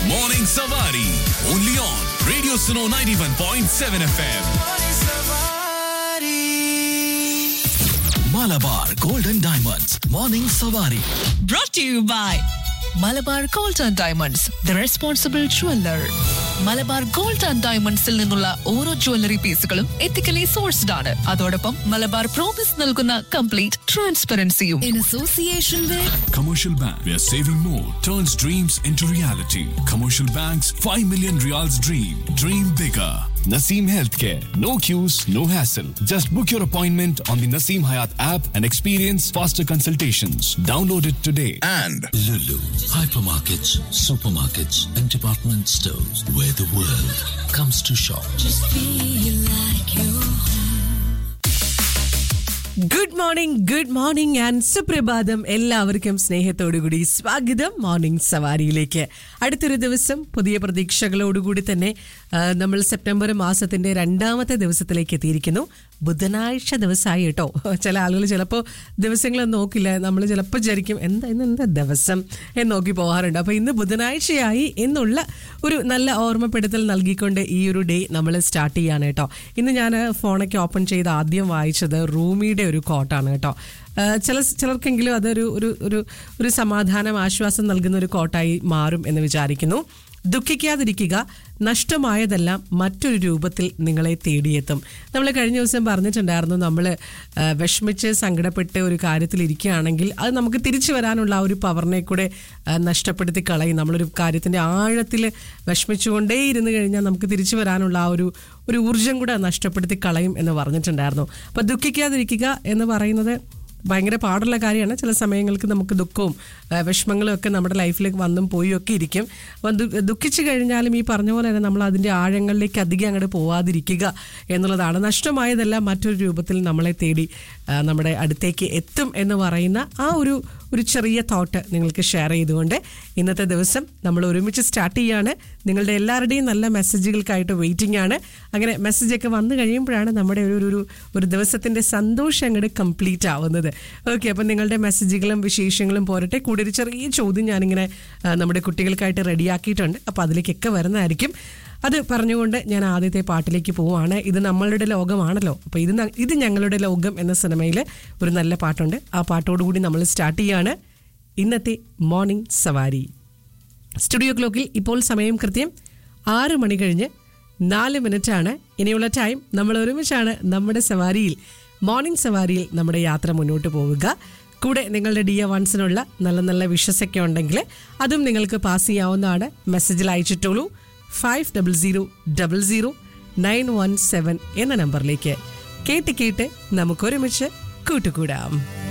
Morning Savari. Only on Radio Suno 91.7 FM. Malabar Golden Diamonds. Morning Savari. brought to you by Malabar gold and diamonds the responsible jeweller Malabar gold and ഡയമണ്ട്സിൽ നിന്നുള്ള ഓരോ jewellery പീസുകളും ethically sourced ആണ് അതോടൊപ്പം Malabar promise നൽകുന്ന complete ട്രാൻസ്പെറൻസിയും in association with Commercial Bank, where saving more turns dreams into reality. Commercial Bank's 5 million reals dream. Dream bigger. Naseem Healthcare. No queues, no hassle. Just book your appointment on the Naseem Hayat app and experience faster consultations. Download it today. and Lulu, hypermarkets, supermarkets, and department stores where the world comes to shop. Good morning good morning and സുപ്രഭാതം എല്ലാവർക്കും സ്നേഹത്തോടുകൂടി സ്വാഗതം morning സവാരിയിലേക്ക് അടുത്തൊരു ദിവസം പുതിയ പ്രതീക്ഷകളോടുകൂടി തന്നെ ആ, നമ്മൾ സെപ്റ്റംബർ മാസത്തിന്റെ രണ്ടാമത്തെ ദിവസത്തിലേക്ക് എത്തിയിരിക്കുന്നു ബുധനാഴ്ച ദിവസമായി കേട്ടോ ചില ആളുകൾ ചിലപ്പോൾ ദിവസങ്ങൾ നോക്കില്ല നമ്മൾ ചിലപ്പോൾ വിചാരിക്കും എന്താ ഇന്ന് എന്താ ദിവസം എന്ന് നോക്കി പോകാറുണ്ട് അപ്പോൾ ഇന്ന് ബുധനാഴ്ചയായി എന്നുള്ള ഒരു നല്ല ഓർമ്മപ്പെടുത്തൽ നൽകിക്കൊണ്ട് ഈ ഒരു ഡേ നമ്മൾ സ്റ്റാർട്ട് ചെയ്യാണ് കേട്ടോ ഇന്ന് ഞാൻ ഫോണൊക്കെ ഓപ്പൺ ചെയ്ത് ആദ്യം വായിച്ചത് റൂമിയുടെ ഒരു കോട്ടാണ് കേട്ടോ ആ, ചില ചിലർക്കെങ്കിലും അതൊരു ഒരു ഒരു ഒരു സമാധാനം ആശ്വാസം നൽകുന്ന ഒരു കോട്ടായി മാറും എന്ന് വിചാരിക്കുന്നു ദുഃഖിക്കാതിരിക്കുക നഷ്ടമായതെല്ലാം മറ്റൊരു രൂപത്തിൽ നിങ്ങളെ തേടിയെത്തും നമ്മൾ കഴിഞ്ഞ ദിവസം പറഞ്ഞിട്ടുണ്ടായിരുന്നു നമ്മൾ വിഷമിച്ച് സങ്കടപ്പെട്ട് ഒരു കാര്യത്തിൽ ഇരിക്കുകയാണെങ്കിൽ അത് നമുക്ക് തിരിച്ചു വരാനുള്ള ആ ഒരു പവറിനെ കൂടെ ആ, നഷ്ടപ്പെടുത്തി കളയും നമ്മളൊരു കാര്യത്തിൻ്റെ ആഴത്തിൽ വിഷമിച്ചുകൊണ്ടേ ഇരുന്ന് കഴിഞ്ഞാൽ നമുക്ക് തിരിച്ചു വരാനുള്ള ആ ഒരു ഒരു ഊർജം കൂടെ നഷ്ടപ്പെടുത്തി കളയും എന്ന് പറഞ്ഞിട്ടുണ്ടായിരുന്നു അപ്പോൾ ദുഃഖിക്കാതിരിക്കുക എന്ന് പറയുന്നത് ഭയങ്കര പാടുള്ള കാര്യമാണ് ചില സമയങ്ങൾക്ക് നമുക്ക് ദുഃഖവും ആ, വിഷമങ്ങളും ഒക്കെ നമ്മുടെ ലൈഫിലേക്ക് വന്നും പോയും ഒക്കെ ഇരിക്കും അപ്പം ദു- ദുഃഖിച്ചു കഴിഞ്ഞാലും ഈ പറഞ്ഞ പോലെ തന്നെ നമ്മൾ അതിൻ്റെ ആഴങ്ങളിലേക്ക് അധികം അങ്ങോട്ട് പോവാതിരിക്കുക എന്നുള്ളതാണ് നഷ്ടമായതെല്ലാം മറ്റൊരു രൂപത്തിൽ നമ്മളെ തേടി ആ, നമ്മുടെ അടുത്തേക്ക് എത്തും എന്ന് പറയുന്ന ആ ഒരു ഒരു ചെറിയ തോട്ട് നിങ്ങൾക്ക് ഷെയർ ചെയ്തുകൊണ്ട് ഇന്നത്തെ ദിവസം നമ്മൾ ഒരുമിച്ച് സ്റ്റാർട്ട് ചെയ്യാണ് നിങ്ങളുടെ എല്ലാവരുടെയും നല്ല മെസ്സേജുകൾക്കായിട്ട് വെയിറ്റിംഗ് ആണ് അങ്ങനെ മെസ്സേജൊക്കെ വന്നു കഴിയുമ്പോഴാണ് നമ്മുടെ ഒരു ഒരു ഒരു ദിവസത്തിൻ്റെ സന്തോഷം അങ്ങോട്ട് കംപ്ലീറ്റ് ആവുന്നത് ഓക്കെ അപ്പം നിങ്ങളുടെ മെസ്സേജുകളും വിശേഷങ്ങളും പോരട്ടെ കൂടി ഒരു ചെറിയ ചോദ്യം ഞാനിങ്ങനെ ആ, നമ്മുടെ കുട്ടികൾക്കായിട്ട് റെഡിയാക്കിയിട്ടുണ്ട് അപ്പോൾ അതിലേക്കൊക്കെ വരുന്നതായിരിക്കും അത് പറഞ്ഞുകൊണ്ട് ഞാൻ ആദ്യത്തെ പാട്ടിലേക്ക് പോവാണ് ഇത് നമ്മളുടെ ലോകമാണല്ലോ അപ്പോൾ ഇത് ന- ഇത് ഞങ്ങളുടെ ലോകം എന്ന സിനിമയിൽ ഒരു നല്ല പാട്ടുണ്ട് ആ പാട്ടോടുകൂടി നമ്മൾ സ്റ്റാർട്ട് ചെയ്യാണ് ഇന്നത്തെ മോർണിംഗ് സവാരി സ്റ്റുഡിയോ ക്ലോക്കിൽ ഇപ്പോൾ സമയം കൃത്യം ആറ് മണി കഴിഞ്ഞ് നാല് മിനിറ്റ് ആണ് ഇനിയുള്ള ടൈം നമ്മൾ ഒരുമിച്ചാണ് നമ്മുടെ സവാരിയിൽ മോർണിംഗ് സവാരിയിൽ നമ്മുടെ യാത്ര മുന്നോട്ട് പോവുക കൂടെ നിങ്ങളുടെ ഡി എ വൺസിനുള്ള നല്ല നല്ല വിഷസൊക്കെ ഉണ്ടെങ്കിൽ അതും നിങ്ങൾക്ക് പാസ് ചെയ്യാവുന്നതാണ് മെസ്സേജിൽ അയച്ചിട്ടുള്ളൂ five double zero double zero nine one seven എന്ന നമ്പറിലേക്ക് കേട്ട് കേട്ട് നമുക്കൊരുമിച്ച് കൂട്ടുകൂടാം